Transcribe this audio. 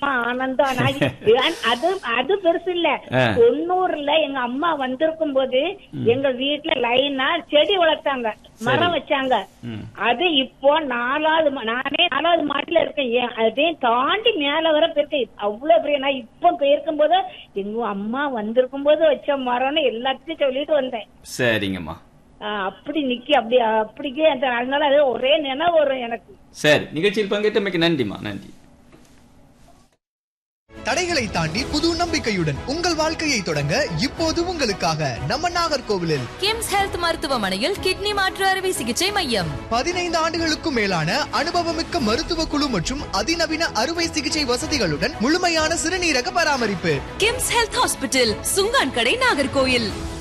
செம்ம ஆனந்தம் நான் ஏன் அது அது பெருசு இல்ல ஆ. தொண்ணூறுல எங்க அம்மா வந்திருக்கும் போது எங்க வீட்டுல லைனா செடி வளர்த்தாங்க மரம் வச்சாங்க ம். அது இப்போ நாலாவது மா- நானே நாலாவது மாட்டில இருக்கேன் ஏன் அதையும் தாண்டி மேல வர போயிருக்கேன் அவ்வளவு பெரிய நான் இப்போ போயிருக்கும் போது எங்க அம்மா வந்திருக்கும் போது வச்ச மரம்னு எல்லாத்தையும் சொல்லிட்டு வந்தேன் சரிங்கம்மா ஆ, அப்படி நிக்கி அப்படி அப்படிக்கே அந்த அதனால அது ஒரே நினைவு வரும் எனக்கு சரி நிகழ்ச்சியில் பங்கேற்றமைக்கு நன்றிம்மா நன்றி தடைகளை தாண்டி புது நம்பிக்கையுடன் உங்கள் வாழ்க்கையை தொடங்க இப்போது உங்களுக்காக நம்ம நாகர்கோவிலில் கிம்ஸ் ஹெல்த் மருத்துவமனையில் கிட்னி மாற்று அறுவை சிகிச்சை மையம் பதினைந்து ஆண்டுகளுக்கும் மேலான அனுபவமிக்க மருத்துவ குழு மற்றும் அதிநவீன அறுவை சிகிச்சை வசதிகளுடன் முழுமையான சிறுநீரக பராமரிப்பு கிம்ஸ் ஹெல்த் ஹாஸ்பிட்டல் சுங்கான் கடை நாகர்கோயில்